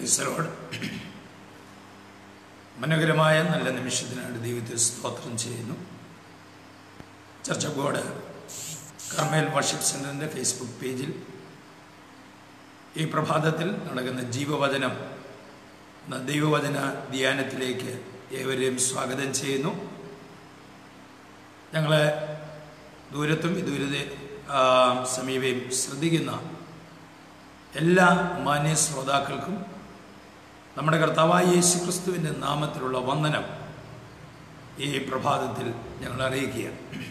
ഈശ്വരോട് മനോഹരമായ നല്ല നിമിഷത്തിനായിട്ട് ദൈവത്തെ സ്തോത്രം ചെയ്യുന്നു ചർച്ച ബോർഡ് കർമ്മേൽ വർഷിപ്പ് സെൻറ്ററിൻ്റെ ഫേസ്ബുക്ക് പേജിൽ ഈ പ്രഭാതത്തിൽ നടക്കുന്ന ജീവവചനം എന്ന ദൈവവചന ധ്യാനത്തിലേക്ക് ഏവരെയും സ്വാഗതം ചെയ്യുന്നു ഞങ്ങളെ ദൂരത്തും വിദൂരത സമീപയും ശ്രദ്ധിക്കുന്ന എല്ലാ മാന്യ ശ്രോതാക്കൾക്കും നമ്മുടെ കർത്താവായ യേശു ക്രിസ്തുവിൻ്റെ നാമത്തിലുള്ള വന്ദനം ഈ പ്രഭാതത്തിൽ ഞങ്ങൾ അറിയിക്കുക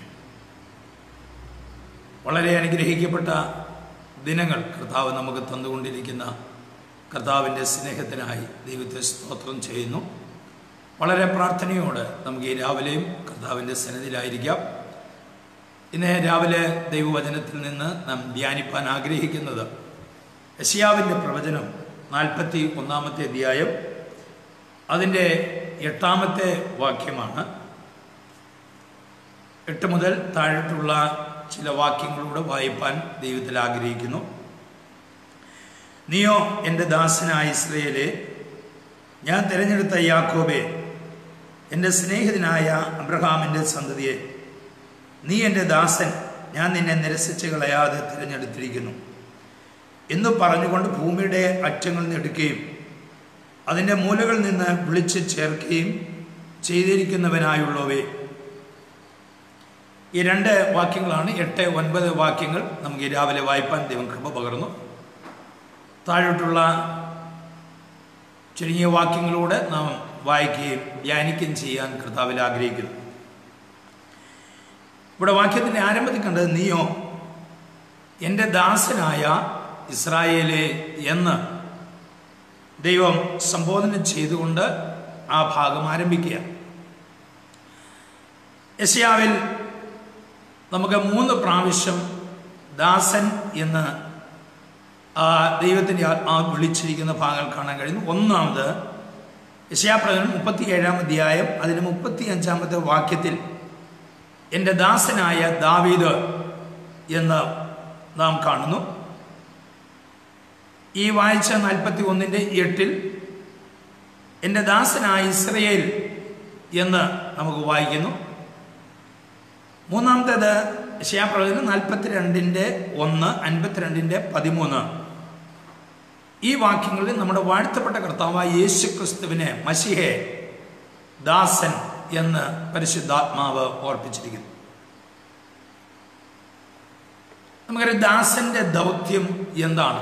വളരെ അനുഗ്രഹിക്കപ്പെട്ട ദിനങ്ങൾ കർത്താവ് നമുക്ക് തന്നുകൊണ്ടിരിക്കുന്ന കർത്താവിൻ്റെ സ്നേഹത്തിനായി ദൈവത്തെ സ്തോത്രം ചെയ്യുന്നു വളരെ പ്രാർത്ഥനയോട് നമുക്ക് ഈ രാവിലെയും കർത്താവിൻ്റെ സന്നിധിയിലായിരിക്കാം ഇന്ന് രാവിലെ ദൈവവചനത്തിൽ നിന്ന് നാം ധ്യാനിപ്പാൻ ആഗ്രഹിക്കുന്നത് യശിയാവിൻ്റെ പ്രവചനം നാൽപ്പത്തി ഒന്നാമത്തെ അധ്യായം അതിൻ്റെ എട്ടാമത്തെ വാക്യമാണ് എട്ട് മുതൽ താഴോട്ടുള്ള ചില വാക്യങ്ങളൂടെ വായിപ്പാൻ ദൈവത്തിൽ ആഗ്രഹിക്കുന്നു നീയോ എൻ്റെ ദാസനായ ഇസ്രയേലെ ഞാൻ തിരഞ്ഞെടുത്ത യാക്കോബെ എൻ്റെ സ്നേഹിതനായ അബ്രഹാമിൻ്റെ സന്തതിയെ നീ എൻ്റെ ദാസൻ ഞാൻ നിന്നെ നിരസിച്ച് കളയാതെ തിരഞ്ഞെടുത്തിരിക്കുന്നു എന്ന് പറഞ്ഞുകൊണ്ട് ഭൂമിയുടെ അറ്റങ്ങളിൽ നിന്ന് എടുക്കുകയും അതിൻ്റെ മൂലകളിൽ നിന്ന് വിളിച്ച് ചേർക്കുകയും ചെയ്തിരിക്കുന്നവനായുള്ളവേ ഈ രണ്ട് വാക്യങ്ങളാണ് എട്ട് ഒൻപത് വാക്യങ്ങൾ നമുക്ക് ഈ രാവിലെ വായിപ്പാൻ ദൈവം കൃപ പകർന്നു താഴോട്ടുള്ള ചുരുങ്ങിയ വാക്യങ്ങളൂടെ നാം വായിക്കുകയും ധ്യാനിക്കുകയും ചെയ്യാൻ കർത്താവിൽ ആഗ്രഹിക്കുന്നു ഇവിടെ വാക്യത്തിൻ്റെ ആരംഭത്തിൽ കണ്ടത് നീയോ എൻ്റെ ദാസനായ ഇസ്രായേലെ എന്ന് ദൈവം സംബോധന ചെയ്തുകൊണ്ട് ആ ഭാഗം ആരംഭിക്കുക യശയാവിൽ നമുക്ക് മൂന്ന് പ്രാവശ്യം ദാസൻ എന്ന് ദൈവത്തിൻ്റെ ആ വിളിച്ചിരിക്കുന്ന ഭാഗങ്ങൾ കാണാൻ കഴിയുന്നു ഒന്നാമത് യശയാപ്രകടനം മുപ്പത്തി ഏഴാം അധ്യായം അതിന് മുപ്പത്തി അഞ്ചാമത്തെ വാക്യത്തിൽ എൻ്റെ ദാസനായ ദാവീദ് എന്ന് നാം കാണുന്നു ഈ വായിച്ച നാൽപ്പത്തി ഒന്നിൻ്റെ എട്ടിൽ എൻ്റെ ദാസനായ ഇസ്രയേൽ എന്ന് നമുക്ക് വായിക്കുന്നു മൂന്നാമത്തേത് ഷിയാപ്രവചനം നാൽപ്പത്തിരണ്ടിൻ്റെ ഒന്ന് അൻപത്തിരണ്ടിൻ്റെ പതിമൂന്ന് ഈ വാക്യങ്ങളിൽ നമ്മുടെ വാഴ്ത്തപ്പെട്ട കർത്താവായ യേശു ക്രിസ്തുവിനെ മഷിഹെ ദാസൻ എന്ന് പരിശുദ്ധാത്മാവ് ഓർപ്പിച്ചിരിക്കുന്നു നമുക്കൊരു ദാസന്റെ ദൗത്യം എന്താണ്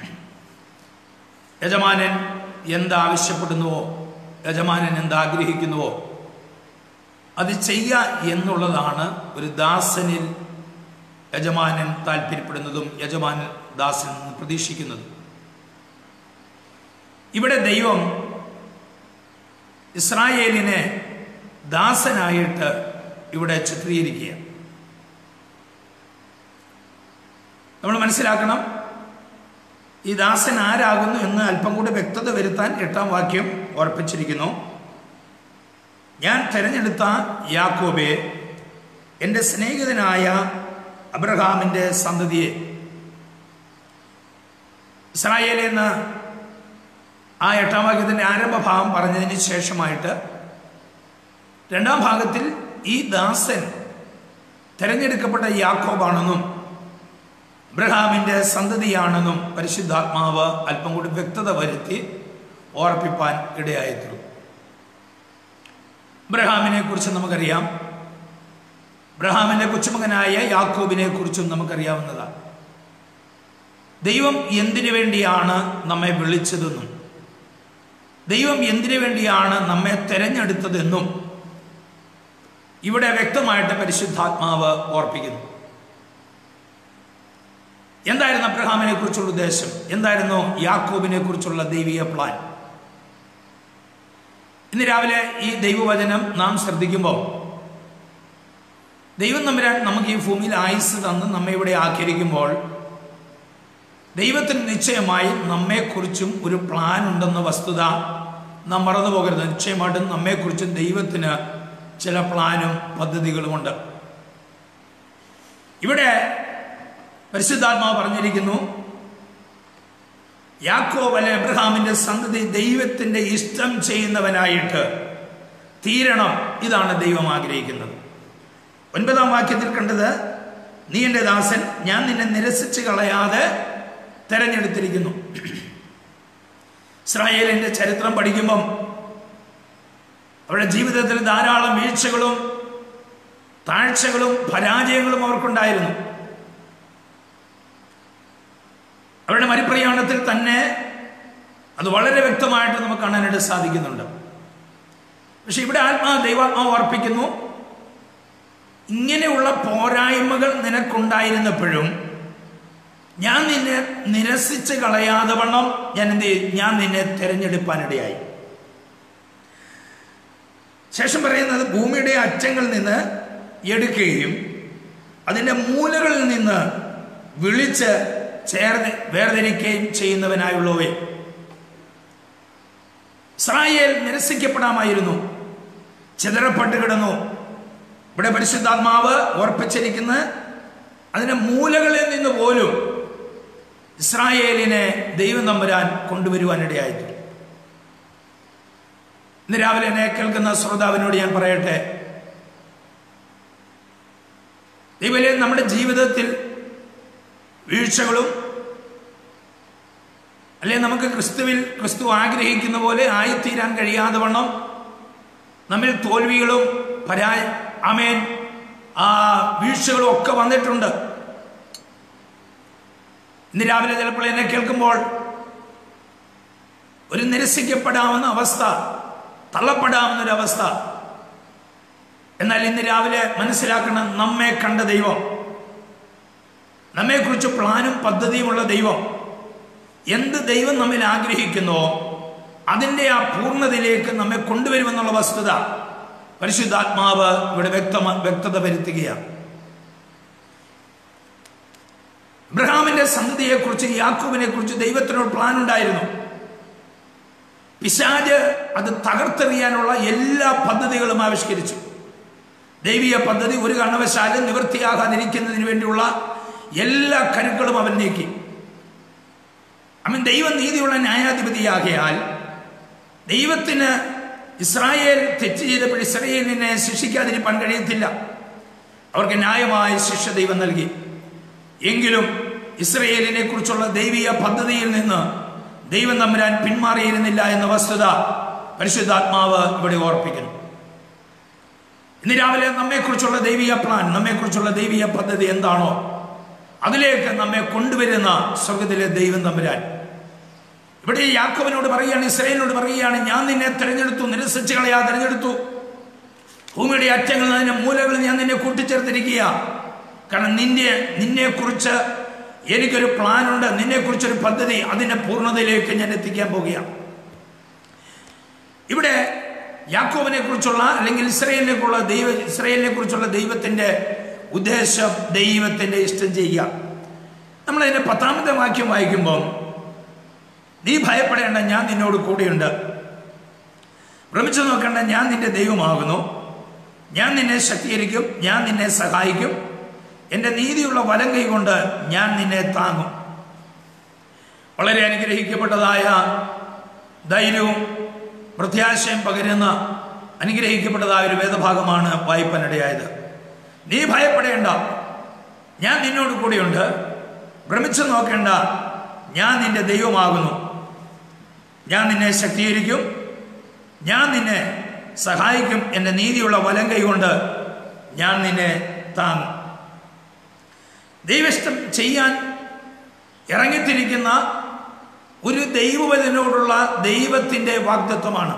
യജമാനൻ എന്താവശ്യപ്പെടുന്നുവോ യജമാനൻ എന്താഗ്രഹിക്കുന്നുവോ അത് ചെയ്യുക എന്നുള്ളതാണ് ഒരു ദാസനിൽ യജമാനൻ താല്പര്യപ്പെടുന്നതും യജമാനൻ ദാസനിൽ നിന്ന് പ്രതീക്ഷിക്കുന്നതും ഇവിടെ ദൈവം ഇസ്രായേലിനെ ദാസനായിട്ട് ഇവിടെ ചിത്രീകരിക്കുക നമ്മൾ മനസ്സിലാക്കണം ഈ ദാസൻ ആരാകുന്നു എന്ന് അല്പം കൂടി വ്യക്തത വരുത്താൻ എട്ടാം വാക്യം ഓർപ്പിച്ചിരിക്കുന്നു ഞാൻ തിരഞ്ഞെടുത്ത യാക്കോബെ എൻ്റെ സ്നേഹിതനായ അബ്രഹാമിൻ്റെ സന്തതിയെ ഇസ്രായേൽ എന്ന ആ എട്ടാം വാക്യത്തിൻ്റെ ആരംഭഭാഗം പറഞ്ഞതിന് ശേഷമായിട്ട് രണ്ടാം ഭാഗത്തിൽ ഈ ദാസൻ തിരഞ്ഞെടുക്കപ്പെട്ട യാക്കോബാണെന്നും അബ്രഹാമിൻ്റെ സന്തതിയാണെന്നും പരിശുദ്ധാത്മാവ് അല്പം കൂടി വ്യക്തത വരുത്തി ഓർപ്പിപ്പാൻ ഇടയായിത്തീർന്നു അബ്രഹാമിനെ കുറിച്ച് നമുക്കറിയാം അബ്രഹാമിന്റെ കൊച്ചുമകനായ യാക്കോബിനെ കുറിച്ചും നമുക്കറിയാവുന്നതാണ് ദൈവം എന്തിനു വേണ്ടിയാണ് നമ്മെ വിളിച്ചതെന്നും ദൈവം എന്തിനു വേണ്ടിയാണ് നമ്മെ തെരഞ്ഞെടുത്തതെന്നും ഇവിടെ വ്യക്തമായിട്ട് പരിശുദ്ധാത്മാവ് ഓർപ്പിക്കുന്നു എന്തായിരുന്നു അബ്രഹാമിനെ കുറിച്ചുള്ള ഉദ്ദേശം എന്തായിരുന്നു യാക്കോബിനെ കുറിച്ചുള്ള ദൈവിക പ്ലാൻ ഇന്ന് രാവിലെ ഈ ദൈവവചനം നാം ശ്രദ്ധിക്കുമ്പോൾ ദൈവം തമ്പുരാൻ നമുക്ക് ഈ ഭൂമിയിൽ ആയുസ് തന്ന് നമ്മെ ഇവിടെ ആക്കിയിരിക്കുമ്പോൾ ദൈവത്തിന് നിശ്ചയമായി നമ്മെക്കുറിച്ചും ഒരു പ്ലാൻ ഉണ്ടെന്ന വസ്തുത നാം മറന്നു പോകരുത് നിശ്ചയമായിട്ടും നമ്മെക്കുറിച്ചും ദൈവത്തിന് ചില പ്ലാനും പദ്ധതികളുമുണ്ട് ഇവിടെ പരിശുദ്ധാത്മാവ് പറഞ്ഞിരിക്കുന്നു യാക്കോബ് അല്ലെ അബ്രഹാമിന്റെ സന്തതി ദൈവത്തിന്റെ ഇഷ്ടം ചെയ്യുന്നവനായിട്ട് തീരണം ഇതാണ് ദൈവം ആഗ്രഹിക്കുന്നത് ഒൻപതാം വാക്യത്തിൽ കണ്ടത് നീ എൻ്റെ ദാസൻ ഞാൻ നിന്നെ നിരസിച്ച് കളയാതെ തെരഞ്ഞെടുത്തിരിക്കുന്നു ഇസ്രായേലിന്റെ ചരിത്രം പഠിക്കുമ്പം അവരുടെ ജീവിതത്തിൽ ധാരാളം വീഴ്ചകളും താഴ്ചകളും പരാജയങ്ങളും അവർക്കുണ്ടായിരുന്നു അവരുടെ മരിപ്രയാണത്തിൽ തന്നെ അത് വളരെ വ്യക്തമായിട്ട് നമുക്ക് കാണാനായിട്ട് സാധിക്കുന്നുണ്ട് പക്ഷെ ഇവിടെ ആത്മാ ദൈവാത്മാവ് അർപ്പിക്കുന്നു ഇങ്ങനെയുള്ള പോരായ്മകൾ നിനക്കുണ്ടായിരുന്നപ്പോഴും ഞാൻ നിന്നെ നിരസിച്ച് കളയാതെ വണ്ണം ഞാൻ എന്ത് ചെയ്യും ഞാൻ നിന്നെ തിരഞ്ഞെടുപ്പാനിടയായി ശേഷം പറയുന്നത് ഭൂമിയുടെ അറ്റങ്ങളിൽ നിന്ന് എടുക്കുകയും അതിൻ്റെ മൂലകളിൽ നിന്ന് വിളിച്ച് ചേർന്ന് വേർതിരിക്കുകയും ചെയ്യുന്നവനായുള്ളവേ ഇസ്രായേൽ നിരസിക്കപ്പെടാമായിരുന്നു ചിതറപ്പെട്ട് കിടന്നു ഇവിടെ പരിശുദ്ധാത്മാവ് ഓർപ്പിച്ചിരിക്കുന്ന അതിന്റെ മൂലകളിൽ നിന്ന് പോലും ഇസ്രായേലിനെ ദൈവം നമ്പുരാൻ കൊണ്ടുവരുവാനിടയായിട്ട് ഇന്ന് രാവിലെ എന്നെ കേൾക്കുന്ന ശ്രോതാവിനോട് ഞാൻ പറയട്ടെ ദൈവലെ നമ്മുടെ ജീവിതത്തിൽ വീഴ്ചകളും അല്ലെ നമുക്ക് ക്രിസ്തുവിൽ ക്രിസ്തു ആഗ്രഹിക്കുന്ന പോലെ ആയിത്തീരാൻ കഴിയാതെ വണ്ണം നമ്മിൽ തോൽവികളും പരാ അമേൻ ആ വീഴ്ചകളും ഒക്കെ വന്നിട്ടുണ്ട് ഇന്ന് രാവിലെ ചിലപ്പോൾ എന്നെ കേൾക്കുമ്പോൾ ഒരു നിരസിക്കപ്പെടാവുന്ന അവസ്ഥ തള്ളപ്പെടാവുന്ന ഒരു അവസ്ഥ എന്നാൽ ഇന്ന് രാവിലെ മനസ്സിലാക്കണം നമ്മെ കണ്ട ദൈവം നമ്മെക്കുറിച്ച് പ്ലാനും പദ്ധതിയുമുള്ള ദൈവം എന്ത് ദൈവം നമ്മിൽ ആഗ്രഹിക്കുന്നോ അതിൻ്റെ ആ പൂർണ്ണതയിലേക്ക് നമ്മെ കൊണ്ടുവരുമെന്നുള്ള വസ്തുത പരിശുദ്ധാത്മാവ് ഇവിടെ വ്യക്തമ വ്യക്തത വരുത്തുകയാണ് ഇബ്രഹാമിന്റെ സന്തതിയെക്കുറിച്ച് യാക്കൂബിനെ കുറിച്ച് ദൈവത്തിനൊരു പ്ലാൻ ഉണ്ടായിരുന്നു പിശാജ് അത് തകർത്തെറിയാനുള്ള എല്ലാ പദ്ധതികളും ആവിഷ്കരിച്ചു ദൈവീയ പദ്ധതി ഒരു കാരണവശാലും നിവൃത്തിയാകാതിരിക്കുന്നതിന് വേണ്ടിയുള്ള എല്ലാ കരുക്കളും അവൻ നീക്കി അവൻ ദൈവം നീതിയുള്ള ന്യായാധിപതിയാകിയാൽ ദൈവത്തിന് ഇസ്രായേൽ തെറ്റ് ചെയ്തപ്പോൾ ഇസ്രായേലിനെ ശിക്ഷിക്കാതിരിക്കാൻ കഴിയത്തില്ല അവർക്ക് ന്യായമായ ശിക്ഷ ദൈവം നൽകി എങ്കിലും ഇസ്രയേലിനെ കുറിച്ചുള്ള ദൈവീയ പദ്ധതിയിൽ നിന്ന് ദൈവം തമ്പുരാൻ പിന്മാറിയിരുന്നില്ല എന്ന വസ്തുത പരിശുദ്ധാത്മാവ് ഇവിടെ ഓർപ്പിക്കുന്നു ഇന്ന് രാവിലെ നമ്മെക്കുറിച്ചുള്ള ദൈവീയ പ്ലാൻ നമ്മെക്കുറിച്ചുള്ള ദൈവീയ പദ്ധതി എന്താണോ അതിലേക്ക് നമ്മെ കൊണ്ടുവരുന്ന സ്വർഗത്തിലെ ദൈവം തമ്പുരാൻ ഇവിടെ യാക്കോബിനോട് പറയുകയാണ് ഇസ്രയേലിനോട് പറയുകയാണ് ഞാൻ നിന്നെ തിരഞ്ഞെടുത്തു നിരസിച്ച് കളയാ തിരഞ്ഞെടുത്തു ഭൂമിയുടെ അറ്റങ്ങളിൽ അതിന്റെ മൂലകളിൽ ഞാൻ നിന്നെ കൂട്ടിച്ചേർത്തിരിക്കുക കാരണം നിന്റെ നിന്നെ കുറിച്ച് എനിക്കൊരു പ്ലാനുണ്ട് നിന്നെ കുറിച്ചൊരു പദ്ധതി അതിന്റെ പൂർണ്ണതയിലേക്ക് ഞാൻ എത്തിക്കാൻ പോകുകയാണ് ഇവിടെ യാക്കോബിനെ കുറിച്ചുള്ള അല്ലെങ്കിൽ ഇസ്രയേലിനെ കുറിച്ചുള്ള ദൈവ ഇസ്രയേലിനെ കുറിച്ചുള്ള ദൈവത്തിന്റെ ഉദ്ദേശം ദൈവത്തിന്റെ ഇഷ്ടം ചെയ്യുക നമ്മൾ അതിന്റെ പത്താമത്തെ വാക്യം വായിക്കുമ്പോൾ നീ ഭയപ്പെടേണ്ട ഞാൻ നിന്നോട് കൂടെയുണ്ട് ഭ്രമിച്ചു നോക്കേണ്ട ഞാൻ നിന്റെ ദൈവമാകുന്നു ഞാൻ നിന്നെ ശക്തീകരിക്കും ഞാൻ നിന്നെ സഹായിക്കും എൻ്റെ നീതിയുള്ള വലം കൈ കൊണ്ട് ഞാൻ നിന്നെ താങ്ങും വളരെ അനുഗ്രഹിക്കപ്പെട്ടതായ ധൈര്യവും പ്രത്യാശയും പകരുന്ന അനുഗ്രഹിക്കപ്പെട്ടതായ ഒരു വേദഭാഗമാണ് വായ്പനിടയായത് നീ ഭയപ്പെടേണ്ട ഞാൻ നിന്നോട് കൂടെയുണ്ട് ഭ്രമിച്ചു നോക്കേണ്ട ഞാൻ നിന്റെ ദൈവമാകുന്നു ഞാൻ നിന്നെ ശക്തീകരിക്കും ഞാൻ നിന്നെ സഹായിക്കും എൻ്റെ നീതിയുള്ള വലം കൈകൊണ്ട് ഞാൻ നിന്നെ താങ്ങും ദൈവഷ്ടം ചെയ്യാൻ ഇറങ്ങിത്തിരിക്കുന്ന ഒരു ദൈവവചനോടുള്ള ദൈവത്തിൻ്റെ വാഗ്ദത്വമാണ്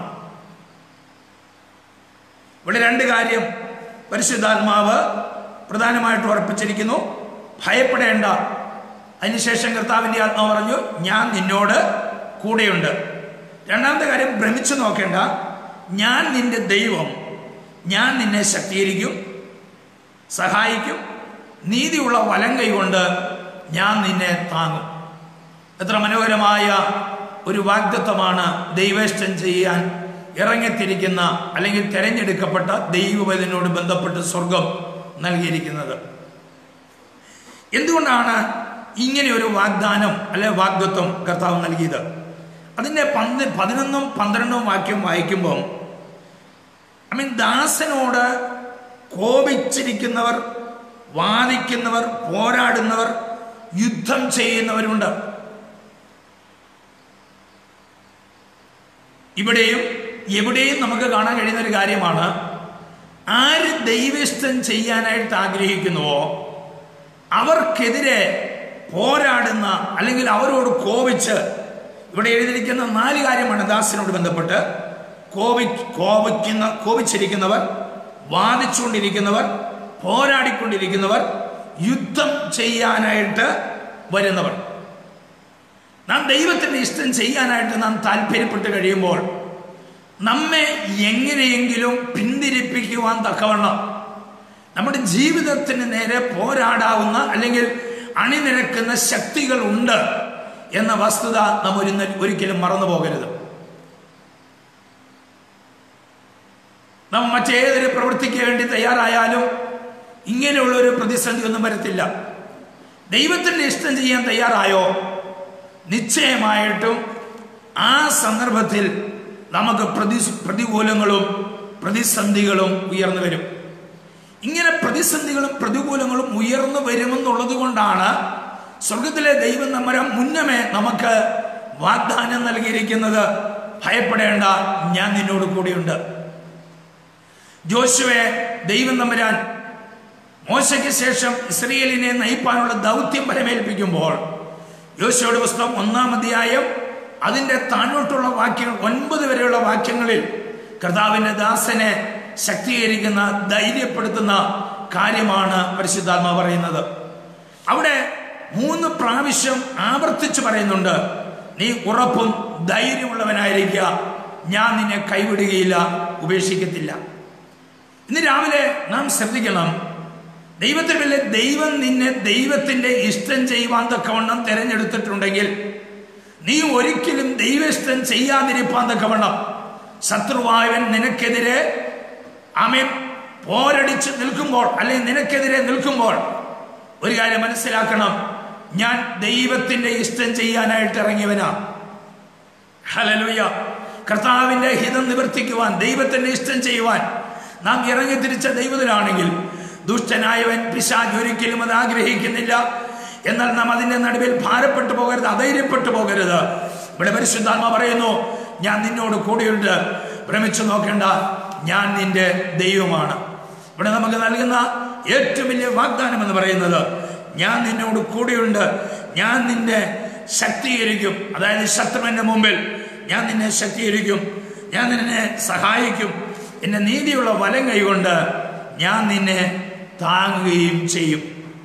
ഇവിടെ രണ്ട് കാര്യം പരിശുദ്ധാത്മാവ് പ്രധാനമായിട്ട് ഉറപ്പിച്ചിരിക്കുന്നു ഭയപ്പെടേണ്ട അതിനുശേഷം കർത്താവിൻ്റെ ആത്മാവ് പറഞ്ഞു ഞാൻ നിന്നോട് കൂടെയുണ്ട് രണ്ടാമത്തെ കാര്യം ഭ്രമിച്ചു നോക്കേണ്ട ഞാൻ നിന്റെ ദൈവം ഞാൻ നിന്നെ ശക്തീകരിക്കും സഹായിക്കും നീതിയുള്ള വലം കൈകൊണ്ട് ഞാൻ നിന്നെ താങ്ങും എത്ര മനോഹരമായ ഒരു വാഗ്ദത്വമാണ് ദൈവേഷ്ടം ചെയ്യാൻ ഇറങ്ങിത്തിരിക്കുന്ന അല്ലെങ്കിൽ തെരഞ്ഞെടുക്കപ്പെട്ട ദൈവവചനോട് ബന്ധപ്പെട്ട് സ്വർഗം നൽകിയിരിക്കുന്നത് എന്തുകൊണ്ടാണ് ഇങ്ങനെ ഒരു വാഗ്ദാനം അല്ലെ വാഗ്ദത്വം കർത്താവ് നൽകിയത് അതിൻ്റെ പന്ത് പതിനൊന്നും പന്ത്രണ്ടും വാക്യം വായിക്കുമ്പം ഐ മീൻ ദാസനോട് കോപിച്ചിരിക്കുന്നവർ വാദിക്കുന്നവർ പോരാടുന്നവർ യുദ്ധം ചെയ്യുന്നവരുണ്ട് ഇവിടെയും എവിടെയും നമുക്ക് കാണാൻ കഴിയുന്ന ഒരു കാര്യമാണ് ആര് ദൈവിഷ്ടം ചെയ്യാനായിട്ട് ആഗ്രഹിക്കുന്നുവോ അവർക്കെതിരെ പോരാടുന്ന അല്ലെങ്കിൽ അവരോട് കോപിച്ച് ഇവിടെ എഴുതിയിരിക്കുന്ന നാല് കാര്യമാണ് ദാസിനോട് ബന്ധപ്പെട്ട് കോപി കോപിക്കുന്ന കോപിച്ചിരിക്കുന്നവർ വാദിച്ചുകൊണ്ടിരിക്കുന്നവർ പോരാടിക്കൊണ്ടിരിക്കുന്നവർ യുദ്ധം ചെയ്യാനായിട്ട് വരുന്നവർ നാം ദൈവത്തിൻ്റെ ഇഷ്ടം ചെയ്യാനായിട്ട് നാം താല്പര്യപ്പെട്ട് കഴിയുമ്പോൾ നമ്മെ എങ്ങനെയെങ്കിലും പിന്തിരിപ്പിക്കുവാൻ തക്കവണ്ണം നമ്മുടെ ജീവിതത്തിന് നേരെ പോരാടാവുന്ന അല്ലെങ്കിൽ അണിനിരക്കുന്ന ശക്തികൾ ഉണ്ട് എന്ന വസ്തുത നാം ഒരു ഒരിക്കലും മറന്നു പോകരുത് നാം മറ്റേതൊരു പ്രവൃത്തിക്ക് വേണ്ടി തയ്യാറായാലും ഇങ്ങനെയുള്ള ഒരു പ്രതിസന്ധി ഒന്നും വരത്തില്ല ദൈവത്തിൻ്റെ ഇഷ്ടം ചെയ്യാൻ തയ്യാറായോ നിശ്ചയമായിട്ടും ആ സന്ദർഭത്തിൽ നമുക്ക് പ്രതി പ്രതികൂലങ്ങളും പ്രതിസന്ധികളും ഉയർന്നു വരും ഇങ്ങനെ പ്രതിസന്ധികളും പ്രതികൂലങ്ങളും ഉയർന്നു വരുമെന്നുള്ളത് കൊണ്ടാണ് സ്വർഗത്തിലെ ദൈവം നമ്മരെ മുന്നമേ നമുക്ക് വാഗ്ദാനം നൽകിയിരിക്കുന്നത് ഭയപ്പെടേണ്ട ഞാൻ നിന്നോട് കൂടിയുണ്ട് ജോഷുവെ ദൈവം നമ്പരാൻ മോശയ്ക്ക് ശേഷം ഇസ്രയേലിനെ നയിപ്പാനുള്ള ദൗത്യം ഫലമേൽപ്പിക്കുമ്പോൾ യോശയുടെ പുസ്തകം ഒന്നാം അധ്യായം അതിൻ്റെ താഴോട്ടുള്ള വാക്യങ്ങൾ ഒൻപത് വരെയുള്ള വാക്യങ്ങളിൽ കർത്താവിൻ്റെ ദാസനെ ശക്തീകരിക്കുന്ന ധൈര്യപ്പെടുത്തുന്ന കാര്യമാണ് പരിശുദ്ധാത്മ പറയുന്നത് അവിടെ മൂന്ന് പ്രാവശ്യം ആവർത്തിച്ച് പറയുന്നുണ്ട് നീ ഉറപ്പും ധൈര്യമുള്ളവനായിരിക്കുക ഞാൻ നിന്നെ കൈവിടുകയില്ല ഉപേക്ഷിക്കത്തില്ല ഇന്ന് രാവിലെ നാം ശ്രദ്ധിക്കണം ദൈവത്തിൻ്റെ ദൈവം നിന്നെ ദൈവത്തിന്റെ ഇഷ്ടം ചെയ്യുവാൻ തക്കവണ്ണം തിരഞ്ഞെടുത്തിട്ടുണ്ടെങ്കിൽ നീ ഒരിക്കലും ദൈവ ഇഷ്ടം ചെയ്യാതിരിപ്പാൻ തക്കവണ്ണം ശത്രുവായവൻ നിനക്കെതിരെ ആമേ പോരടിച്ച് നിൽക്കുമ്പോൾ അല്ലെങ്കിൽ നിനക്കെതിരെ നിൽക്കുമ്പോൾ ഒരു കാര്യം മനസ്സിലാക്കണം ഞാൻ ദൈവത്തിന്റെ ഇഷ്ടം ചെയ്യാനായിട്ട് ഇറങ്ങിയവനാ ഹലലുയ കർത്താവിന്റെ ഹിതം നിവർത്തിക്കുവാൻ ദൈവത്തിന്റെ ഇഷ്ടം ചെയ്യുവാൻ നാം ഇറങ്ങി തിരിച്ച ദൈവത്തിലാണെങ്കിൽ ദുഷ്ടനായവൻ പിശാജ് ഒരിക്കലും അത് ആഗ്രഹിക്കുന്നില്ല എന്നാൽ നാം അതിന്റെ നടുവിൽ ഭാരപ്പെട്ടു പോകരുത് അധൈര്യപ്പെട്ടു പോകരുത് ഇവിടെ പരിശുദ്ധാത്മ പറയുന്നു ഞാൻ നിന്നോട് കൂടെയുണ്ട് ഭ്രമിച്ചു നോക്കേണ്ട ഞാൻ നിന്റെ ദൈവമാണ് ഇവിടെ നമുക്ക് നൽകുന്ന ഏറ്റവും വലിയ വാഗ്ദാനം എന്ന് പറയുന്നത് ഞാൻ നിന്നോട് കൂടെയുണ്ട് ഞാൻ നിന്നെ ശക്തീകരിക്കും അതായത് ശത്രുവിന്റെ മുമ്പിൽ ഞാൻ നിന്നെ ശക്തീകരിക്കും ഞാൻ നിന്നെ സഹായിക്കും എന്റെ നീതിയുള്ള വലം കൈകൊണ്ട് ഞാൻ നിന്നെ താങ്ങുകയും ചെയ്യും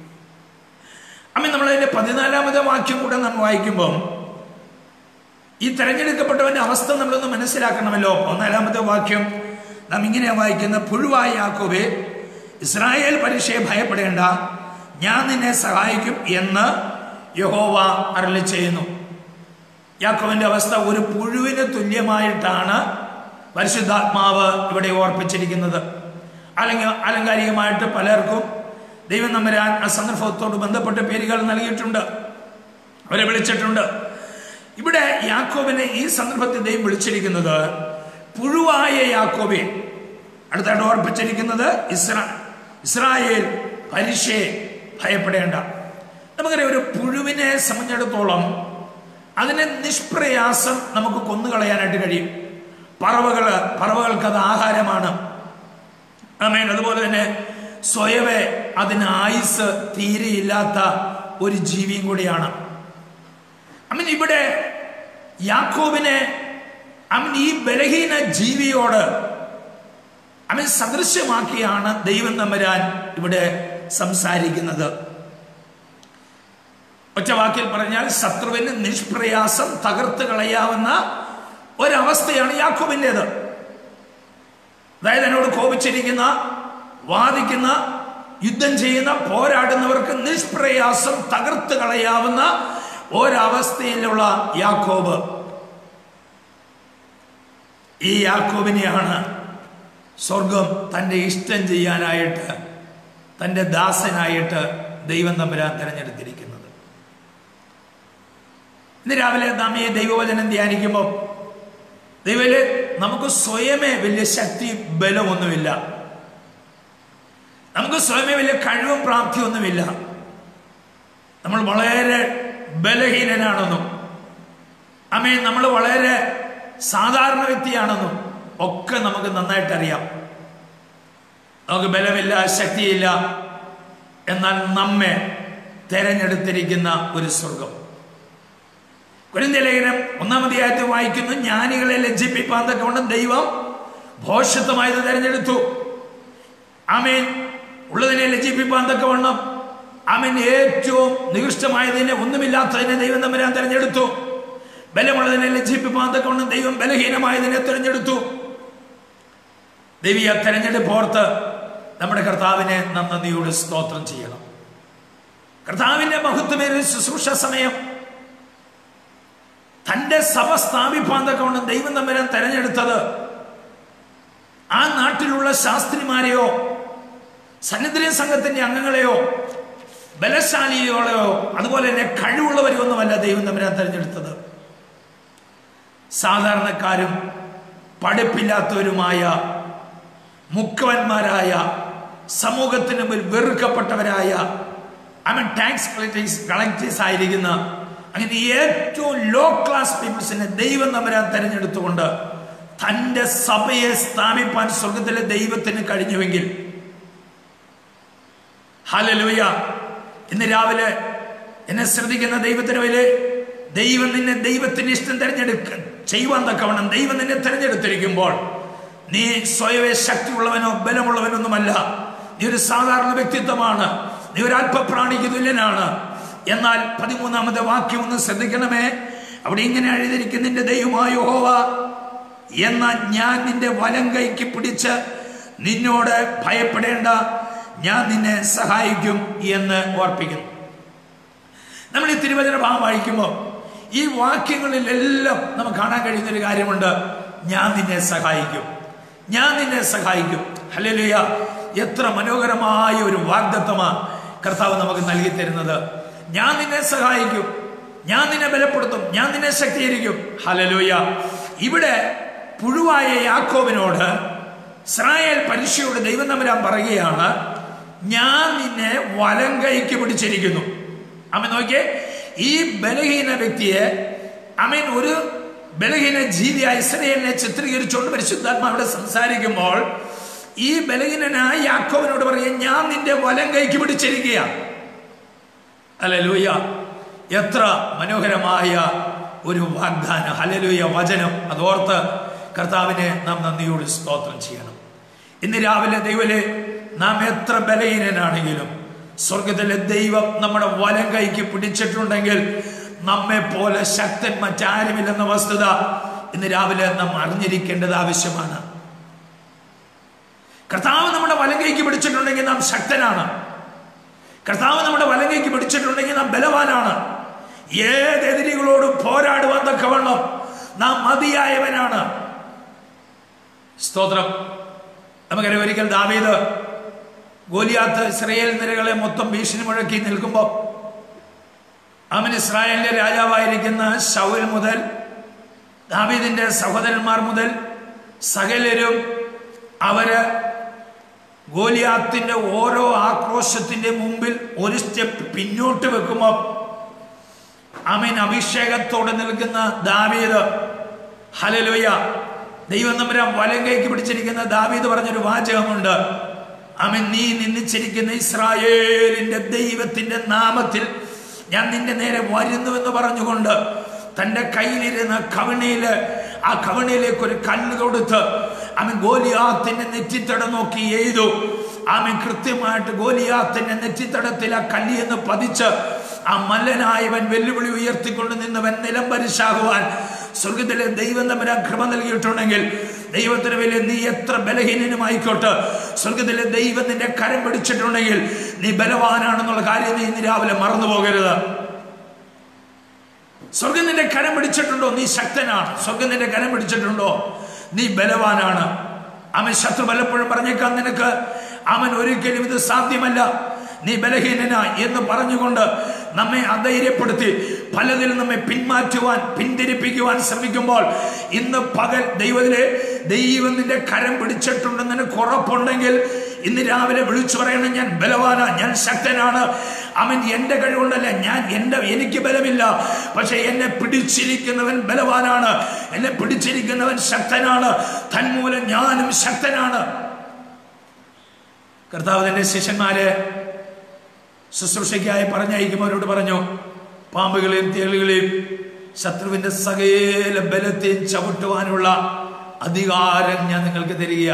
അമ്മ നമ്മളതിന്റെ പതിനാലാമത്തെ വാക്യം കൂടെ നമ്മൾ വായിക്കുമ്പം ഈ തെരഞ്ഞെടുക്കപ്പെട്ടവന്റെ അവസ്ഥ നമ്മളൊന്ന് മനസ്സിലാക്കണമല്ലോ ഒന്നാലാമത്തെ വാക്യം നാം ഇങ്ങനെയാ വായിക്കുന്ന പുഴുവായ യാക്കോബെ ഇസ്രായേൽ പരീക്ഷയെ ഭയപ്പെടേണ്ട ഞാൻ നിന്നെ സഹായിക്കും എന്ന് യഹോവ അരളി ചെയ്യുന്നു യാക്കോവിന്റെ അവസ്ഥ ഒരു പുഴുവിന് തുല്യമായിട്ടാണ് പരിശുദ്ധാത്മാവ് ഇവിടെ ഓർപ്പിച്ചിരിക്കുന്നത് അല്ലെങ്കിൽ ആലങ്കാരികമായിട്ട് പലർക്കും ദൈവം നമ്പരാൻ ആ സന്ദർഭത്തോട് ബന്ധപ്പെട്ട പേരുകൾ നൽകിയിട്ടുണ്ട് അവരെ വിളിച്ചിട്ടുണ്ട് ഇവിടെ യാക്കോബിനെ ഈ സന്ദർഭത്തിൽ ദൈവം വിളിച്ചിരിക്കുന്നത് പുഴുവായ യാക്കോബെ അടുത്തായിട്ട് ഓർപ്പിച്ചിരിക്കുന്നത് ഇസ്രാ ഇസ്രായേൽ പരീക്ഷയെ ഭയപ്പെടേണ്ട നമുക്കറിയാം ഒരു പുഴുവിനെ സംബന്ധിച്ചിടത്തോളം അതിനെ നിഷ്പ്രയാസം നമുക്ക് കൊന്നുകളയാനായിട്ട് കഴിയും പറവകൾ പറവകൾക്ക് അത് ആഹാരമാണ് ആമേൻ അതുപോലെ തന്നെ സ്വയവേ അതിന് ആയുസ് തീരെയില്ലാത്ത ഒരു ജീവിയും കൂടിയാണ് അമ്മൻ ഇവിടെ യാക്കോബിനെ അമ്മൻ ഈ ബലഹീന ജീവിയോട് അവൻ സദൃശ്യമാക്കിയാണ് ദൈവം തമ്പരാൻ ഇവിടെ സംസാരിക്കുന്നത് ഒറ്റ വാക്കിൽ പറഞ്ഞാൽ ശത്രുവിന് നിഷ്പ്രയാസം തകർത്ത് കളയാവുന്ന ഒരവസ്ഥയാണ് യാക്കോബിൻ്റെത് അതായത് എന്നോട് കോപിച്ചിരിക്കുന്ന വാദിക്കുന്ന യുദ്ധം ചെയ്യുന്ന പോരാടുന്നവർക്ക് നിഷ്പ്രയാസം തകർത്ത് കളയാവുന്ന ഒരവസ്ഥയിലുള്ള യാക്കോബ് ഈ യാക്കോബിനെയാണ് സ്വർഗം തൻ്റെ ഇഷ്ടം ചെയ്യാനായിട്ട് തൻ്റെ ദാസനായിട്ട് ദൈവം തമ്പുരാൻ തിരഞ്ഞെടുത്തിരിക്കുന്നത് ഇന്ന് രാവിലെ നാം ഈ ദൈവവചനം ധ്യാനിക്കുമ്പോൾ ദൈവല് നമുക്ക് സ്വയമേ വലിയ ശക്തി ബലമൊന്നുമില്ല നമുക്ക് സ്വയമേ വലിയ കഴിവും പ്രാപ്തിയൊന്നുമില്ല നമ്മൾ വളരെ ബലഹീനനാണെന്നും അമ്മേ നമ്മൾ വളരെ സാധാരണ വ്യക്തിയാണെന്നും ഒക്കെ നമുക്ക് നന്നായിട്ട് അറിയാം നമുക്ക് ബലമില്ല ശക്തിയില്ല എന്നാൽ നമ്മെ തെരഞ്ഞെടുത്തിരിക്കുന്ന ഒരു സ്വർഗം കുരിന്ത ലേഖനം ഒന്നാമധ്യായത്തിൽ വായിക്കുന്നു ജ്ഞാനികളെ ലജ്ജിപ്പിപ്പാൻ തക്കവണ്ണം ദൈവം ഭോഷത്വമായത് തെരഞ്ഞെടുത്തു ആമേൻ ഉള്ളതിനെ ലജ്ജിപ്പിപ്പാൻ തക്കവണ്ണം ആമേൻ ഏറ്റവും നികൃഷ്ടമായതിനെ ഒന്നുമില്ലാത്തതിനെ ദൈവം തമ്പുരാൻ തെരഞ്ഞെടുത്തു ബലമുള്ളതിനെ ലജ്ജിപ്പിപ്പാൻ തക്കവണ്ണം ദൈവം ബലഹീനമായതിനെ തെരഞ്ഞെടുത്തു ദൈവീയ തെരഞ്ഞെടുപ്പോർത്ത് നമ്മുടെ കർത്താവിനെ നാം നന്ദിയോട് സ്തോത്രം ചെയ്യണം കർത്താവിന്റെ മഹത്വമേറിയ ശുശ്രൂഷ സമയം തന്റെ സഭ സ്ഥാപിപ്പാൻ തക്കവണ്ണം ദൈവം തമ്പുരാൻ തെരഞ്ഞെടുത്തത് ആ നാട്ടിലുള്ള ശാസ്ത്രിമാരെയോ സന്നിധി സംഘത്തിന്റെ അംഗങ്ങളെയോ ബലശാലികളെയോ അതുപോലെ തന്നെ കഴിവുള്ളവരെയൊന്നുമല്ല ദൈവം തമ്പുരാൻ തെരഞ്ഞെടുത്തത് സാധാരണക്കാരും പഠിപ്പില്ലാത്തവരുമായ മുക്കവന്മാരായ സമൂഹത്തിന് മുമ്പിൽ വെറുക്കപ്പെട്ടവരായ അവൻ ടാക്സ് കളക്ടേഴ്സ് കളക്ടേഴ്സ് ആയിരിക്കുന്ന അങ്ങനെ ഏറ്റവും ലോ ക്ലാസ് പീപ്പിൾസിനെ ദൈവം തമ്പുരാൻ തെരഞ്ഞെടുത്തുകൊണ്ട് തന്റെ സഭയെ സ്ഥാപിപ്പാൻ സ്വർഗത്തിലെ ദൈവത്തിന് കഴിഞ്ഞുവെങ്കിൽ ഹലലൂയ ഇന്ന് രാവിലെ എന്നെ ശ്രദ്ധിക്കുന്ന ദൈവത്തിന് വലിയ ദൈവം നിന്നെ ദൈവത്തിന് ഇഷ്ടം തെരഞ്ഞെടുക്ക ചെയ്യുവാൻ തക്കവണ്ണം ദൈവം നിന്നെ തെരഞ്ഞെടുത്തിരിക്കുമ്പോൾ നീ സ്വയവേ ശക്തിയുള്ളവനോ ബലമുള്ളവനൊന്നുമല്ല നീ ഒരു സാധാരണ വ്യക്തിത്വമാണ് നീ ഒരു അല്പപ്രാണിക്ക് തുല്യനാണ് എന്നാൽ പതിമൂന്നാമത്തെ വാക്യം ഒന്ന് ശ്രദ്ധിക്കണമേ അവിടെ ഇങ്ങനെ എഴുതിയിരിക്കുന്ന നിന്റെ ദൈവമായ ഹോവ എന്നാൽ ഞാൻ നിന്റെ വലം കൈക്ക് പിടിച്ച് നിന്നോട് ഭയപ്പെടേണ്ട ഞാൻ നിന്നെ സഹായിക്കും എന്ന് ഓർപ്പിക്കുന്നു നമ്മൾ ഈ തിരുവചന ഭാഗം വായിക്കുമ്പോൾ ഈ വാക്യങ്ങളിലെല്ലാം നമുക്ക് കാണാൻ കഴിയുന്ന ഒരു കാര്യമുണ്ട് ഞാൻ നിന്നെ സഹായിക്കും ഞാൻ നിന്നെ സഹായിക്കും ഹല്ലേലൂയ എത്ര മനോഹരമായ ഒരു വാഗ്ദത്വമാണ് കർത്താവ് നമുക്ക് നൽകി തരുന്നത് ഞാൻ നിന്നെ സഹായിക്കും ഞാൻ നിന്നെ ബലപ്പെടുത്തും ഞാൻ നിന്നെ ശക്തീകരിക്കും ഹലലൂയ ഇവിടെ പുഴുവായ യാക്കോബിനോട് ഇസ്രായേൽ പരിശയോട് ദൈവം തമ്പുരാൻ പറയുകയാണ് ഞാൻ നിന്നെ വലം കൈക്ക് പിടിച്ചിരിക്കുന്നു അമ്മ നോക്കിയേ ഈ ബലഹീന വ്യക്തിയെ അമീൻ ഒരു ബലഹീന ജീവിയായ ഇസ്രയേലിനെ ചിത്രീകരിച്ചുകൊണ്ട് പരിശുദ്ധാത്മാവിടെ സംസാരിക്കുമ്പോൾ ഈ ബലഹീനനായ യാക്കോവിനോട് പറയും ഞാൻ നിന്റെ വലം കൈക്ക് പിടിച്ചിരിക്കുകയാണ് ഹലലൂയ എത്ര മനോഹരമായ ഒരു വാഗ്ദാന ഹലലൂയ വചനം അതോർത്ത് കർത്താവിനെ നാം നന്ദിയോട് സ്തോത്രം ചെയ്യണം ഇന്ന് രാവിലെ ദൈവലെ നാം എത്ര ബലഹീനനാണെങ്കിലും സ്വർഗത്തിലെ ദൈവം നമ്മുടെ വലം കൈക്ക് പിടിച്ചിട്ടുണ്ടെങ്കിൽ നമ്മെ പോലെ ശക്തൻ മറ്റാരുമില്ലെന്ന വസ്തുത ഇന്ന് രാവിലെ നാം അറിഞ്ഞിരിക്കേണ്ടത് ആവശ്യമാണ് കർത്താവ് നമ്മുടെ വലം കൈക്ക് പിടിച്ചിട്ടുണ്ടെങ്കിൽ നാം ശക്തനാണ് കർത്താവ് നമ്മുടെ വലം കൈക്ക് പിടിച്ചിട്ടുണ്ടെങ്കിൽ നാം ബലവാനാണ് ഏത് എതിരികളോടും പോരാടുവാൻ തക്കവണ്ണം നാം മതിയായവനാണ് സ്തോത്രം നമുക്കറിയാം ഒരിക്കൽ ദാവീദ് ഗോലിയാത്ത് ഇസ്രയേൽ നിരകളെ മൊത്തം ഭീഷണി മുഴക്കി നിൽക്കുമ്പോൾ അവൻ ഇസ്രായേലിന്റെ രാജാവായിരിക്കുന്ന ശൗൽ മുതൽ ദാവീദിന്റെ സഹോദരന്മാർ മുതൽ സകലരും അവര് ഗോലിയാത്തിന്റെ ഓരോ ആക്രോശത്തിന്റെ മുമ്പിൽ ഒരു സ്റ്റെപ്പ് പിന്നോട്ട് വെക്കുമ്പോൾ അമീൻ അഭിഷേകത്തോടെ നിൽക്കുന്ന ദാവീദ് ഹലലോയ ദൈവം നമ്പരം വലം കൈക്ക് പിടിച്ചിരിക്കുന്ന ദാവീദ് പറഞ്ഞൊരു വാചകമുണ്ട് അവൻ നീ നിന്നിച്ചിരിക്കുന്ന ഇസ്രായേലിന്റെ ദൈവത്തിന്റെ നാമത്തിൽ ഞാൻ നിന്റെ നേരെ വരുന്നുവെന്ന് പറഞ്ഞുകൊണ്ട് തന്റെ കയ്യിലിരുന്ന കവണിയില് ആ കവണിയിലേക്ക് ഒരു കല്ല് കൊടുത്ത് അവൻ ഗോലിയാത്തിന്റെ നെറ്റിത്തട നോക്കി എഴുതു അവൻ കൃത്യമായിട്ട് ഗോലിയാത്തിന്റെ നെറ്റിത്തടത്തിൽ ആ കല്ലി എന്ന് പതിച്ച് ആ മല്ലനായവൻ വെല്ലുവിളി ഉയർത്തിക്കൊണ്ട് നിന്നവൻ നിലം പരിശാകുവാൻ സ്വർഗത്തിലെ ദൈവം തമ്മിൽ കൃപ നൽകിയിട്ടുണ്ടെങ്കിൽ ദൈവത്തിന് വലിയ നീ എത്ര ബലഹീനനുമായിക്കോട്ടെ സ്വർഗത്തിലെ ദൈവം നിന്റെ കരം പിടിച്ചിട്ടുണ്ടെങ്കിൽ നീ ബലവാനാണെന്നുള്ള കാര്യം നീ ഇന്ന് രാവിലെ മറന്നു പോകരുത് സ്വർഗം നിന്റെ കരം പിടിച്ചിട്ടുണ്ടോ നീ ശക്തനാണ് സ്വർഗം നിന്റെ കരം പിടിച്ചിട്ടുണ്ടോ നീ ബലവാനാണ് അവൻ ശത്രു പലപ്പോഴും പറഞ്ഞേക്കാൻ നിനക്ക് അവൻ ഒരിക്കലും ഇത് സാധ്യമല്ല നീ ബലഹീനന എന്ന് പറഞ്ഞുകൊണ്ട് നമ്മെ അധൈര്യപ്പെടുത്തി പലതിലും നമ്മെ പിന്മാറ്റുവാൻ പിന്തിരിപ്പിക്കുവാൻ ശ്രമിക്കുമ്പോൾ ഇന്ന് പകൽ ദൈവത്തിലെ ദൈവം നിന്റെ കരം പിടിച്ചിട്ടുണ്ടെന്ന് നിനക്ക് ഉറപ്പുണ്ടെങ്കിൽ ഇന്ന് രാവിലെ വിളിച്ചു പറയണം ഞാൻ ബലവാനാ ഞാൻ ശക്തനാണ് അവൻ എൻ്റെ കഴിവുണ്ടല്ല ഞാൻ എൻ്റെ എനിക്ക് ബലമില്ല പക്ഷെ എന്നെ പിടിച്ചിരിക്കുന്നവൻ ബലവാനാണ് എന്നെ പിടിച്ചിരിക്കുന്നവൻ ശക്തനാണ് തന്മൂലം ഞാനും ശക്തനാണ് കർത്താവ് തന്റെ ശിഷ്യന്മാരെ ശുശ്രൂഷയ്ക്കായി പറഞ്ഞയക്കുമ്പോൾ പറഞ്ഞു പാമ്പുകളെയും തേളുകളെയും ശത്രുവിന്റെ സകല ബലത്തെയും ചവിട്ടുവാനുള്ള അധികാരം ഞാൻ നിങ്ങൾക്ക് തരിക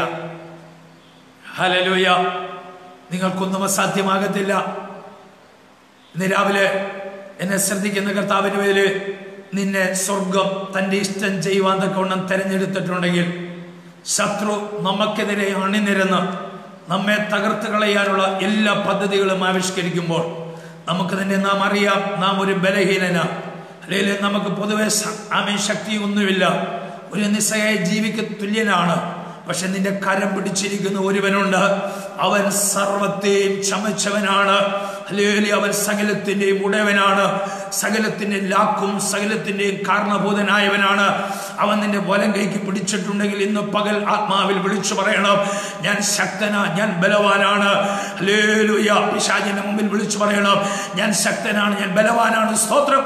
ഹലലൂയ നിങ്ങൾക്കൊന്നും അസാധ്യമാകത്തില്ല ഇന്ന് രാവിലെ എന്നെ ശ്രദ്ധിക്കുന്ന കർത്താവിന് പേര് നിന്നെ സ്വർഗം തന്റെ ഇഷ്ടം ചെയ്യുവാൻ തക്കവണ്ണം തെരഞ്ഞെടുത്തിട്ടുണ്ടെങ്കിൽ ശത്രു നമുക്കെതിരെ അണിനിരന്ന് നമ്മെ തകർത്ത് കളയാനുള്ള എല്ലാ പദ്ധതികളും ആവിഷ്കരിക്കുമ്പോൾ നമുക്ക് തന്നെ നാം അറിയാം നാം ഒരു ബലഹീനന അല്ലെങ്കിൽ നമുക്ക് പൊതുവെ ആമേ ശക്തി ഒന്നുമില്ല ഒരു നിസ്സഹായ ജീവിക്ക് തുല്യനാണ് പക്ഷെ നിന്റെ കരം പിടിച്ചിരിക്കുന്ന ഒരുവനുണ്ട് അവൻ സർവത്തെയും ചമച്ചവനാണ് അല്ലെങ്കിൽ അവൻ സകലത്തിന്റെയും ഉടയവനാണ് സകലത്തിന്റെ ലാക്കും സകലത്തിന്റെയും കാരണഭൂതനായവനാണ് അവൻ നിന്റെ വലം കൈക്ക് പിടിച്ചിട്ടുണ്ടെങ്കിൽ ഇന്ന് പകൽ ആത്മാവിൽ വിളിച്ചു പറയണം ഞാൻ ശക്തനാ ഞാൻ ബലവാനാണ് ഹല്ലേലൂയ പിശാചിന്റെ മുമ്പിൽ വിളിച്ചു പറയണം ഞാൻ ശക്തനാണ് ഞാൻ ബലവാനാണ് സ്തോത്രം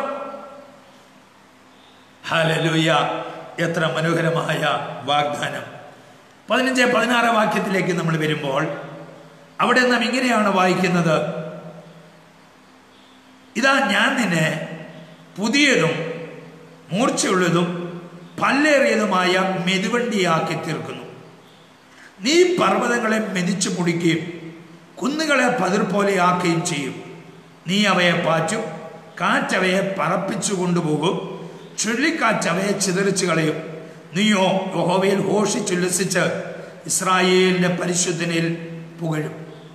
ഹല്ലേലൂയ എത്ര മനോഹരമായ വാഗ്ദാനം പതിനഞ്ച് പതിനാറ് വാക്യത്തിലേക്ക് നമ്മൾ വരുമ്പോൾ അവിടെ നാം ഇങ്ങനെയാണ് വായിക്കുന്നത് ഇതാ ഞാൻ നിന്നെ പുതിയതും മൂർച്ചയുള്ളതും പല്ലേറിയതുമായ മെതുവണ്ടിയാക്കി തീർക്കുന്നു നീ പർവ്വതങ്ങളെ മെതിച്ചു പൊടിക്കുകയും കുന്നുകളെ പതിർപോലെയാക്കുകയും ചെയ്യും നീ അവയെ പാറ്റും കാറ്റവയെ പറപ്പിച്ചു കൊണ്ടുപോകും ചുഴലിക്കാറ്റ് അവയെ ചിതറിച്ചു കളയും നീയോ യഹോവയിൽ ഘോഷിച്ചുല്ലസിച്ച് ഇസ്രായേലിന്റെ പരിശുദ്ധനിൽ പുകഴും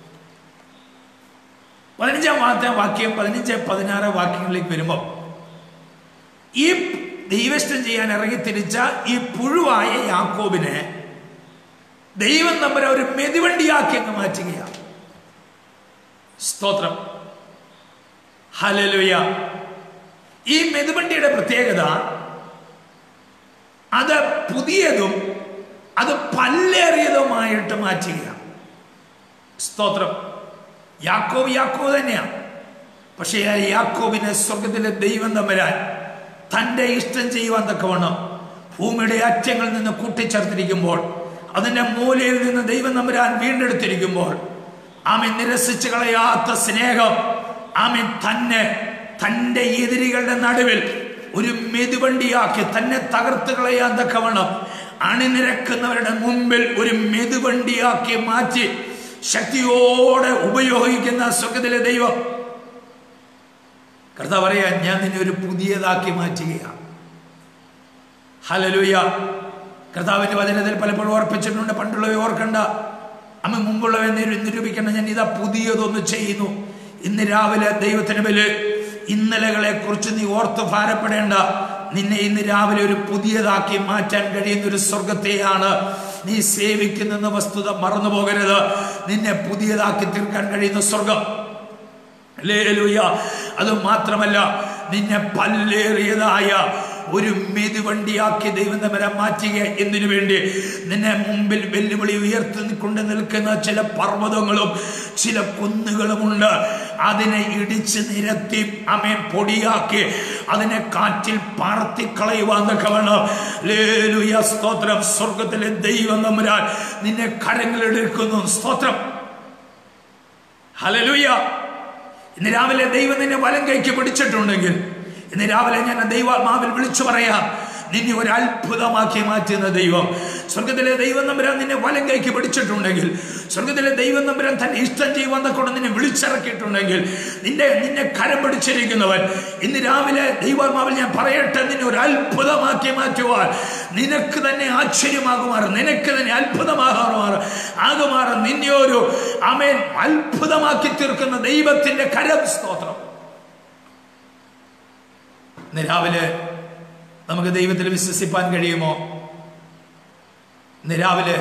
പതിനഞ്ചാം വാക്യം വാക്യം പതിനഞ്ച് പതിനാറ് വാക്യങ്ങളിലേക്ക് വരുമ്പോൾ ഈ ദൈവഷ്ടം ചെയ്യാൻ ഇറങ്ങിത്തിരിച്ച ഈ പുഴുവായ യാക്കോബിനെ ദൈവം നമ്മളെ ഒരു മെതിവണ്ടിയാക്കി അങ്ങ് മാറ്റുകയാണ് സ്തോത്രം ഹലലുയ ഈ മെതുവണ്ടിയുടെ പ്രത്യേകത അത് പുതിയതും അത് പല്ലേറിയതുമായിട്ട് മാറ്റുകയാണ് സ്തോത്രം യാക്കോബ് യാക്കോബ് തന്നെയാണ് പക്ഷേ ആ യാക്കോബിനെ സ്വർഗത്തിലെ ദൈവം തമ്പരാൻ തൻ്റെ ഇഷ്ടം ചെയ്യുവാൻ തക്കവണ്ണം ഭൂമിയുടെ അറ്റങ്ങളിൽ നിന്ന് കൂട്ടിച്ചേർത്തിരിക്കുമ്പോൾ അതിൻ്റെ മൂലയിൽ നിന്ന് ദൈവം തമ്പരാൻ വീണ്ടെടുത്തിരിക്കുമ്പോൾ ആമെ നിരസിച്ചു കളയാത്ത സ്നേഹം ആമെ തന്നെ തൻ്റെ എതിരികളുടെ നടുവിൽ ഒരു മെതുവണ്ടിയാക്കി തന്നെ തകർത്ത് കളയാൻ തക്കവണ്ണം അണിനിരക്കുന്നവരുടെ മുമ്പിൽ ഒരു മെതുവണ്ടിയാക്കി മാറ്റി ശക്തിയോടെ ഉപയോഗിക്കുന്ന സ്വർഗത്തിലെ ദൈവം കർത്താവ് പറയാ ഞാൻ നിന്നെ ഒരു പുതിയതാക്കി മാറ്റുകയാണ് ഹലലുയ കർത്താവിന്റെ വചനത്തിൽ പലപ്പോഴും ഓർപ്പിച്ചിട്ടുണ്ട് പണ്ടുള്ളവയെ ഓർക്കണ്ട അമ്മ മുമ്പുള്ളവയെ നിരൂപിക്കേണ്ട ഞാൻ ഇതാ പുതിയതൊന്ന് ചെയ്യുന്നു ഇന്ന് രാവിലെ ദൈവത്തിന് മേല് ഇന്നലകളെ കുറിച്ച് നീ ഓർത്ത് ഭാരപ്പെടേണ്ട നിന്നെ ഇന്ന് രാവിലെ ഒരു പുതിയതാക്കി മാറ്റാൻ കഴിയുന്ന ഒരു സ്വർഗത്തെയാണ് നീ സേവിക്കുന്ന വസ്തുത മറന്നു പോകരുത് നിന്നെ പുതിയതാക്കി തീർക്കാൻ കഴിയുന്ന സ്വർഗം ലേലൂയ അത് മാത്രമല്ല നിന്നെ പല്ലേറിയതായ ഒരു മെതുവണ്ടിയാക്കി ദൈവം തമ്മിലെ മാറ്റുക എന്നതിനു വേണ്ടി നിന്നെ മുമ്പിൽ വെല്ലുവിളി ഉയർത്തി കൊണ്ട് നിൽക്കുന്ന ചില പർവ്വതങ്ങളും ചില കുന്നുകളുമുണ്ട് അതിനെ ഇടിച്ച് നിരത്തി അമേൻ പൊടിയാക്കി അതിനെ കാറ്റിൽ പറത്തി കളയുവാന്നൊക്കെ വേണം ലേലുയ സ്തോത്രം സ്വർഗത്തിലെ ദൈവം തമ്മിലാൽ നിന്നെ കരങ്ങളെടുക്കുന്നു സ്തോത്രം ഹലലുയ ഇന്ന് രാവിലെ ദൈവം നിന്നെ വലം കൈക്ക് പിടിച്ചിട്ടുണ്ടെങ്കിൽ ഇന്ന് രാവിലെ ഞാൻ ദൈവാത്മാവിൽ വിളിച്ചു പറയാം നിന്നെ ഒരു അത്ഭുതമാക്കി മാറ്റുന്ന ദൈവം സ്വർഗത്തിലെ ദൈവം നമ്പരാൻ നിന്നെ വലം കൈക്ക് പിടിച്ചിട്ടുണ്ടെങ്കിൽ സ്വർഗത്തിലെ ദൈവം നമ്പരാൻ തന്നെ ഇഷ്ടം ചെയ്യുവാൻ കൊണ്ട് നിന്നെ വിളിച്ചിറക്കിയിട്ടുണ്ടെങ്കിൽ നിന്റെ നിന്നെ കരം പിടിച്ചിരിക്കുന്നവൻ ഇന്ന് രാവിലെ ദൈവാത്മാവിൽ ഞാൻ പറയട്ടെ നിന്നെ ഒരു അത്ഭുതമാക്കി മാറ്റുവാൻ നിനക്ക് തന്നെ ആശ്ചര്യമാകുമാറ് നിനക്ക് തന്നെ അത്ഭുതമാകുമാറ് ആകുമാറ് നിന്നെ ഒരു അമേൻ അത്ഭുതമാക്കി തീർക്കുന്ന ദൈവത്തിന്റെ കരം സ്തോത്രം ഇന്ന് രാവിലെ നമുക്ക് ദൈവത്തിൽ വിശ്വസിപ്പാൻ കഴിയുമോ ഇന്ന് രാവിലെ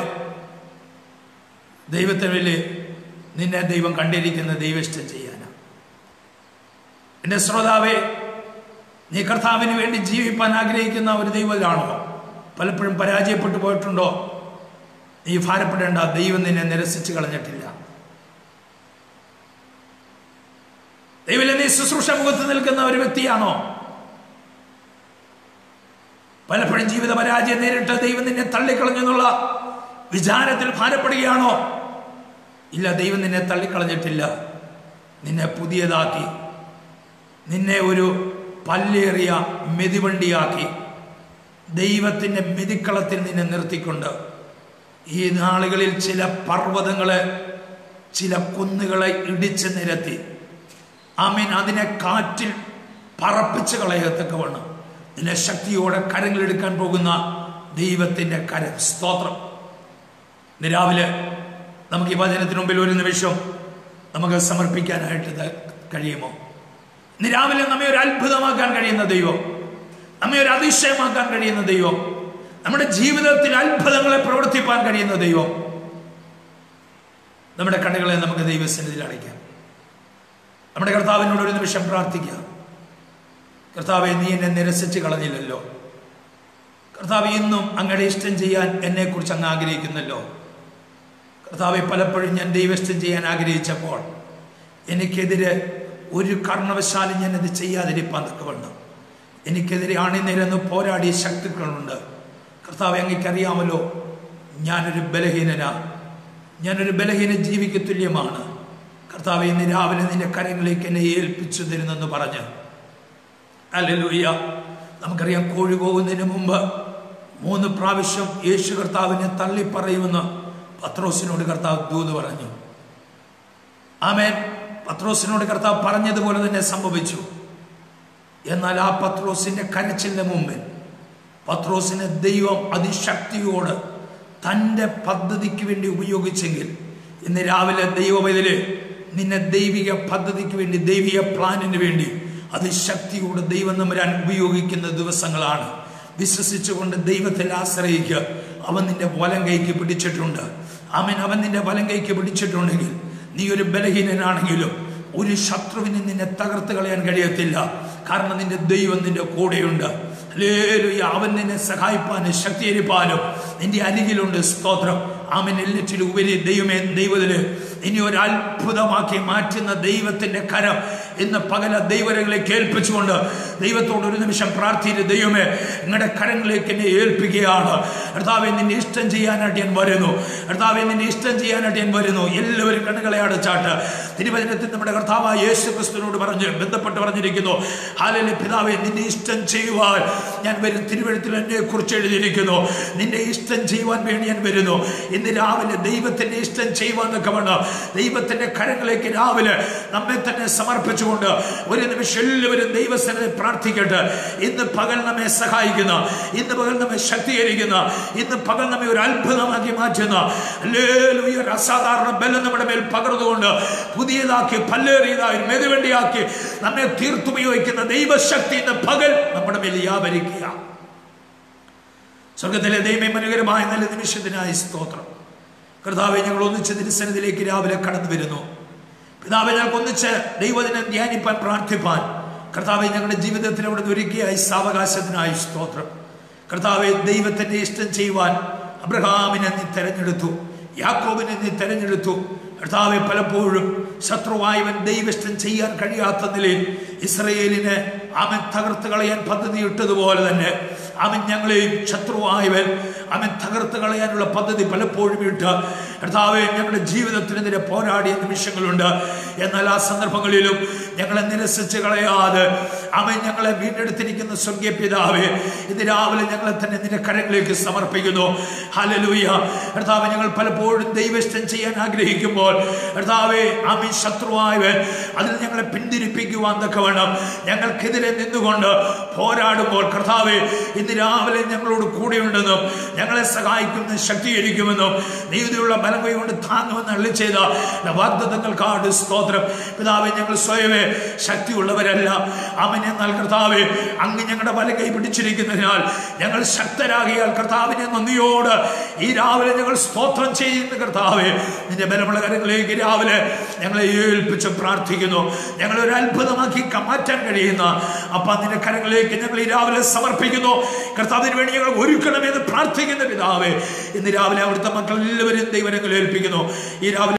ദൈവത്തിൽ നിന്നെ ദൈവം കണ്ടിരിക്കുന്ന ദൈവ ഇഷ്ടം ചെയ്യാനാണ് എൻ്റെ ശ്രോതാവേ നീ കർത്താവിന് വേണ്ടി ജീവിപ്പാൻ ആഗ്രഹിക്കുന്ന ഒരു ദൈവത്തിലാണോ പലപ്പോഴും പരാജയപ്പെട്ടു പോയിട്ടുണ്ടോ നീ ഭാരപ്പെടേണ്ട ദൈവം നിന്നെ നിരസിച്ച് കളഞ്ഞിട്ടില്ല ദൈവം നീ ശുശ്രൂഷ മുഖത്ത് നിൽക്കുന്ന ഒരു വ്യക്തിയാണോ പലപ്പോഴും ജീവിത പരാജയം നേരിട്ട് ദൈവം നിന്നെ തള്ളിക്കളഞ്ഞെന്നുള്ള വിചാരത്തിൽ ഭാരപ്പെടുകയാണോ ഇല്ല ദൈവം നിന്നെ തള്ളിക്കളഞ്ഞിട്ടില്ല നിന്നെ പുതിയതാക്കി നിന്നെ ഒരു പല്ലേറിയ മെതിവണ്ടിയാക്കി ദൈവത്തിൻ്റെ മെതിക്കളത്തിൽ നിന്നെ നിർത്തിക്കൊണ്ട് ഈ നാളുകളിൽ ചില പർവ്വതങ്ങളെ ചില കുന്നുകളെ ഇടിച്ച് നിരത്തി ആമീൻ അതിനെ കാറ്റിൽ പറപ്പിച്ച് കളയത്തക്കവണ്ണം നിന്നെ ശക്തിയോടെ കരങ്ങളെടുക്കാൻ പോകുന്ന ദൈവത്തിൻ്റെ കരം സ്തോത്രം ഇന്ന് രാവിലെ നമുക്ക് ഈ വചനത്തിന് മുമ്പിൽ ഒരു നിമിഷം നമുക്ക് സമർപ്പിക്കാനായിട്ട് ഇത് കഴിയുമോ ഇന്ന് രാവിലെ നമ്മെ ഒരു അത്ഭുതമാക്കാൻ കഴിയുന്ന ദൈവം നമ്മെ ഒരു അതിശയമാക്കാൻ കഴിയുന്ന ദൈവം നമ്മുടെ ജീവിതത്തിൽ അത്ഭുതങ്ങളെ പ്രവർത്തിപ്പാൻ കഴിയുന്ന ദൈവം നമ്മുടെ കണ്ണുകളെ നമുക്ക് ദൈവസന്നിധിയിൽ അടയ്ക്കാം നമ്മുടെ കർത്താവിനോട് ഒരു നിമിഷം പ്രാർത്ഥിക്കാം കർത്താവെ നീ എന്നെ നിരസിച്ച് കളഞ്ഞില്ലല്ലോ കർത്താവ് ഇന്നും അങ്ങയുടെ ഇഷ്ടം ചെയ്യാൻ എന്നെക്കുറിച്ച് അങ്ങ് ആഗ്രഹിക്കുന്നല്ലോ കർത്താവെ പലപ്പോഴും ഞാൻ ദൈവഷ്ടം ചെയ്യാൻ ആഗ്രഹിച്ചപ്പോൾ എനിക്കെതിരെ ഒരു കാരണവശാലും ഞാൻ അത് ചെയ്യാതിരിപ്പാൻ തക്കവണ്ണം എനിക്കെതിരെ അണിനിരന്ന് പോരാടിയ ശക്തികളുണ്ട് കർത്താവ് അങ്ങേക്കറിയാമല്ലോ ഞാനൊരു ബലഹീനനാ ഞാനൊരു ബലഹീന ജീവിക്ക് തുല്യമാണ് കർത്താവ് ഇന്ന് രാവിലെ നിന്റെ കരങ്ങളിലേക്ക് എന്നെ ഏൽപ്പിച്ചു തരുന്നെന്ന് പറഞ്ഞ് അല്ലൂയ്യ നമുക്കറിയാം കോഴി പോകുന്നതിന് മുമ്പ് മൂന്ന് പ്രാവശ്യം യേശു കർത്താവിനെ തള്ളി പറയുമെന്ന് പത്രോസിനോട് കർത്താവ് ദൂത് പറഞ്ഞു ആമേൻ പത്രോസിനോട് കർത്താവ് പറഞ്ഞതുപോലെ തന്നെ സംഭവിച്ചു എന്നാൽ ആ പത്രോസിന്റെ കരച്ചിലിന് മുമ്പിൽ പത്രോസിനെ ദൈവം അതിശക്തിയോട് തൻ്റെ പദ്ധതിക്ക് വേണ്ടി ഉപയോഗിച്ചെങ്കിൽ ഇന്ന് രാവിലെ ദൈവവേദല് നിന്നെ ദൈവിക പദ്ധതിക്ക് വേണ്ടി ദൈവിക പ്ലാനിന് വേണ്ടി അതിശക്തിയോട് ദൈവം നമ്പരാൻ ഉപയോഗിക്കുന്ന ദിവസങ്ങളാണ് വിശ്വസിച്ചുകൊണ്ട് ദൈവത്തിൽ ആശ്രയിക്കുക അവൻ നിന്റെ വലം കൈക്ക് പിടിച്ചിട്ടുണ്ട് അവൻ അവൻ നിന്റെ വലം കൈക്ക് പിടിച്ചിട്ടുണ്ടെങ്കിൽ നീ ഒരു ബലഹീനനാണെങ്കിലും ഒരു ശത്രുവിന് നിന്നെ തകർത്ത് കളയാൻ കഴിയത്തില്ല കാരണം നിന്റെ ദൈവം നിന്റെ കൂടെയുണ്ട് ഹല്ലേലൂയ. അവൻ നിന്നെ സഹായിപ്പാനും ശക്തിയിരിപ്പാനും നിന്റെ അരികിലുണ്ട് സ്തോത്രം അവൻ എല്ലാറ്റിലും ഉപരി ദൈവമേ ദൈവത്തില് ഇനി ഒരു അത്ഭുതമാക്കി മാറ്റുന്ന ദൈവത്തിന്റെ കരം ഇന്ന് പകല ദൈവരങ്ങളെ കേൾപ്പിച്ചുകൊണ്ട് ദൈവത്തോട് ഒരു നിമിഷം പ്രാർത്ഥിച്ച് ദൈവമേ നിങ്ങളുടെ കരങ്ങളിലേക്ക് എന്നെ ഏൽപ്പിക്കുകയാണ് കർത്താവെ നിന്റെ ഇഷ്ടം ചെയ്യാനായിട്ട് ഞാൻ വരുന്നു കർത്താവെ നിന്റെ ഇഷ്ടം ചെയ്യാനായിട്ട് ഞാൻ വരുന്നു എല്ലാവരും കണ്ണുകളെ അടച്ചാട്ട് തിരുവചനത്തിൽ നമ്മുടെ കർത്താവായ യേശു ക്രിസ്തുവിനോട് പറഞ്ഞ് ബന്ധപ്പെട്ട് പറഞ്ഞിരിക്കുന്നു ഹാലലെ പിതാവെ നിന്റെ ഇഷ്ടം ചെയ്യുവാൻ ഞാൻ വരും തിരുവഴുത്തിൽ എന്നെ കുറിച്ച് എഴുതിയിരിക്കുന്നു നിന്റെ ഇഷ്ടം ചെയ്യുവാൻ വേണ്ടി ഞാൻ വരുന്നു ഇന്ന് രാവിലെ ദൈവത്തിന്റെ ഇഷ്ടം ചെയ്യുവാൻ എന്നൊക്കെ വേണം ദൈവത്തിന്റെ കരങ്ങളിലേക്ക് രാവിലെ നമ്മെ തന്നെ സമർപ്പിച്ചുകൊണ്ട് ഒരു നിമിഷം എല്ലാവരും ദൈവസ്ഥനെ പ്രാർത്ഥിക്കട്ടെ ഇന്ന് പകൽ നമ്മെ സഹായിക്കുന്ന ഇന്ന് പകൽ നമ്മെ ശക്തീകരിക്കുന്ന ഇന്ന് പകൽ നമ്മെ ഒരു അത്ഭുതമാക്കി മാറ്റുന്ന ഹല്ലേലൂയ, ഒരു അസാധാരണ ബലം നമ്മുടെ മേൽ പകർന്നുകൊണ്ട് പുതിയതാക്കി പല്ലേറിയതായി മെതുവണ്ടിയാക്കി നമ്മെ തീർത്തുപയോഗിക്കുന്ന ദൈവശക്തി ഇന്ന് പകൽ നമ്മുടെ മേൽ വ്യാപരിക്കുക സ്വർഗത്തിലെ ദൈവമേ മനോഹരമായ നല്ല നിമിഷത്തിനായി സ്തോത്രം കർത്താവെ ഞങ്ങൾ ഒന്നിച്ച് തിരുസനത്തിലേക്ക് രാവിലെ കടന്നു വരുന്നു പിതാവെ ഞങ്ങൾക്ക് ഒന്നിച്ച് ദൈവദിനം ധ്യാനിപ്പാൻ പ്രാർത്ഥിപ്പാൻ കർത്താവെ ഞങ്ങളുടെ ജീവിതത്തിൽ അവിടെ ഒരുക്കിയായി സാവകാശത്തിനായി സ്തോത്രം കർത്താവെ ദൈവത്തിന്റെ ഇഷ്ടം ചെയ്യുവാൻ അബ്രഹാമിനെ നീ തെരഞ്ഞെടുത്തു യാക്കോബിനെ നീ തെരഞ്ഞെടുത്തു കർത്താവെ പലപ്പോഴും ശത്രുവായവൻ ദൈവിഷ്ടം ചെയ്യാൻ കഴിയാത്ത നിലയിൽ ഇസ്രയേലിനെ അവൻ തകർത്ത് കളയാൻ പദ്ധതി ഇട്ടതുപോലെ തന്നെ അവൻ ഞങ്ങളെയും ശത്രുവായവൻ അവൻ തകർത്ത് കളയാനുള്ള പദ്ധതി പലപ്പോഴും ഇട്ട് കർത്താവെ ഞങ്ങളുടെ ജീവിതത്തിനെതിരെ പോരാടിയ നിമിഷങ്ങളുണ്ട് എന്നാൽ ആ സന്ദർഭങ്ങളിലും ഞങ്ങളെ നിരസിച്ച് കളയാതെ അവൻ ഞങ്ങളെ വീണ്ടെടുത്തിരിക്കുന്ന സ്വർഗീയ പിതാവെ ഇന്ന് രാവിലെ ഞങ്ങളെ തന്നെ നിന്റെ കരങ്ങളിലേക്ക് സമർപ്പിക്കുന്നു ഹലലൂയ കർത്താവ് ഞങ്ങൾ പലപ്പോഴും ദൈവഷ്ടം ചെയ്യാൻ ആഗ്രഹിക്കുമ്പോൾ കർത്താവെ ആമി ശത്രുവായവൻ അതിൽ ഞങ്ങളെ പിന്തിരിപ്പിക്കുവാൻ തക്ക വേണം ഞങ്ങൾക്കെതിരെ നിന്നുകൊണ്ട് പോരാടുമ്പോൾ കർത്താവെ ഇന്ന് രാവിലെ ഞങ്ങളോട് കൂടെയുണ്ടെന്നും ഞങ്ങളെ സഹായിക്കുന്ന ശക്തീകരിക്കുമെന്നും നീതിയുള്ള ബലം കൊണ്ട് താങ്ങുമെന്ന് അള്ളി ചെയ്ത വാഗ്ദത്തങ്ങൾക്കാട് സ്തോത്രം പിതാവെ ഞങ്ങൾ സ്വയമേ ശക്തിയുള്ളവരല്ല അവൻ എന്നാൽ കർത്താവെ അങ്ങ് ഞങ്ങളുടെ വല കൈ പിടിച്ചിരിക്കുന്നതിനാൽ ഞങ്ങൾ ശക്തരാകിയാൽ കർത്താവിനെ നന്ദിയോട് ഈ രാവിലെ ഞങ്ങൾ സ്തോത്രം ചെയ്യുന്ന കർത്താവെ നിന്റെ ബലമുള്ള കരങ്ങൾ കരങ്ങളിലേക്ക് രാവിലെ ഞങ്ങളെ ഏൽപ്പിച്ച് പ്രാർത്ഥിക്കുന്നു ഞങ്ങളെ ഒരു അത്ഭുതമാക്കി ക- മാറ്റാൻ കഴിയുന്ന അപ്പ നിന്റെ കരങ്ങളിലേക്ക് ഞങ്ങൾ ഈ രാവിലെ സമർപ്പിക്കുന്നു കർത്താവിന് വേണ്ടി ഞങ്ങൾ ഒരുക്കണമെന്ന് പ്രാർത്ഥിക്കുന്ന പിതാവേ ഇന്ന് രാവിലെ അവിടുത്തെ മക്കൾ എല്ലാവരും ദൈവരങ്ങൾ ഏൽപ്പിക്കുന്നു ഈ രാവിലെ